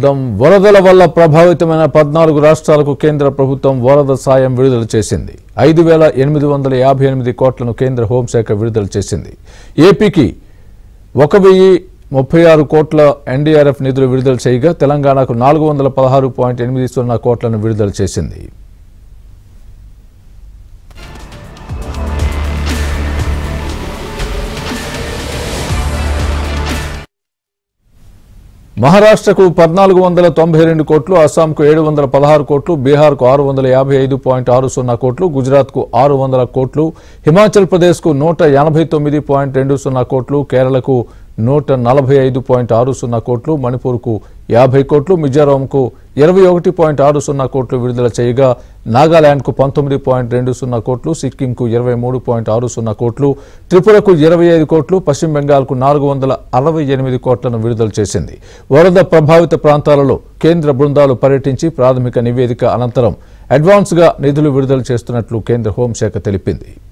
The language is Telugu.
దం వరదల వల్ల ప్రభావితమైన పద్నాలుగు రాష్ట్రాలకు కేంద్ర ప్రభుత్వం వరద సాయం విడుదల చేసింది ఐదు వేల ఎనిమిది వందల యాభై ఎనిమిది కోట్లను కేంద్ర హోంశాఖ విడుదల చేసింది ఏపీకి ఒక వెయ్యి ముప్పై ఆరు కోట్ల ఎన్డీఆర్ఎఫ్ నిధులు విడుదల చేయగా తెలంగాణకు నాలుగు వందల పదహారు పాయింట్ ఎనిమిది సున్నా కోట్లను విడుదల చేసింది మహారాష్ట్రకు పద్నాలుగు వందల తొంభై రెండు కోట్లు అస్సాంకు ఏడు వందల పదహారు కోట్లు బీహార్కు ఆరు వందల యాభై ఐదు పాయింట్ ఆరు సున్నా కోట్లు గుజరాత్కు ఆరు వందల కోట్లు హిమాచల్ ప్రదేశ్కు నూట ఎనభై తొమ్మిది పాయింట్ రెండు సున్నా కోట్లు కేరళకు నూట నలభై ఐదు పాయింట్ ఆరు సున్నా కోట్లు మణిపూర్కు యాభై కోట్లు మిజోరాంకు ఇరవై ఒకటి పాయింట్ ఆరు సున్నా కోట్లు విడుదల చేయగా నాగాలాండ్కు పంతొమ్మిది పాయింట్ రెండు సున్నా కోట్లు సిక్కింకు ఇరవై మూడు పాయింట్ ఆరు సున్నా కోట్లు త్రిపురకు ఇరవై ఐదు కోట్లు పశ్చిమ బెంగాల్కు నాలుగు వందల అరవై ఎనిమిది కోట్లను విడుదల చేసింది వరద ప్రభావిత ప్రాంతాలలో కేంద్ర బృందాలు పర్యటించి ప్రాథమిక నివేదిక అనంతరం అడ్వాన్స్గా నిధులు విడుదల చేస్తున్నట్లు కేంద్ర హోంశాఖ తెలిపింది